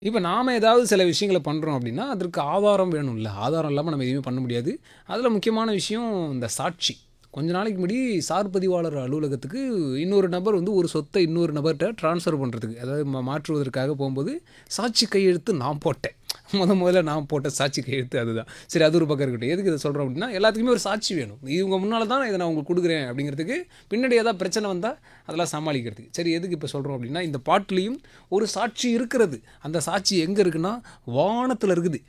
இப்போ நாம ஏதாவது சில விஷயங்கள பண்ணுறோம் அப்படின்னா, அதற்கு ஆதாரம் வேணும்ல. ஆதாரம் இல்லாம நம்ம எதுவுமே பண்ண முடியாது. அதில முக்கியமான விஷயம் இந்த சாட்சி. கொஞ்ச நாளைக்கு முன்னாடி சார் பதிவாளர் அலுவலகத்துக்கு இன்னொரு நபர் வந்து ஒரு சொத்த இன்னொரு நபர்ட்ட ட்ரான்ஸ்ஃபர் பண்றதுக்கு, அதாவது மா மாற்றுவதற்காக போம்போது, சாட்சி கையெழுத்து நான் போட்டேன். மொத மொதல்ல நான் போட்ட சாட்சி கையெழுத்து அதுதான். சரி அது ஒரு பக்கம் இருக்கட்டும். எதுக்கு இத சொல்றோம் அப்படின்னா, எல்லாத்துக்குமே ஒரு சாட்சி வேணும். இவங்க முன்னால தான் இத நான் உங்களுக்கு குடுக்குறேன் அப்படிங்கிறதுக்கு, பின்னாடி ஏதாவது பிரச்சனை வந்தா, அதெல்லாம் சமாளிக்கிறதுக்கு. சரி எதுக்கு இப்ப சொல்றோம் அப்படின்னா, இந்த பாட்டுலயும் ஒரு சாட்சி இருக்கிறது. அந்த சாட்சி எங்க இருக்குன்னா, வானத்தில இருக்குது.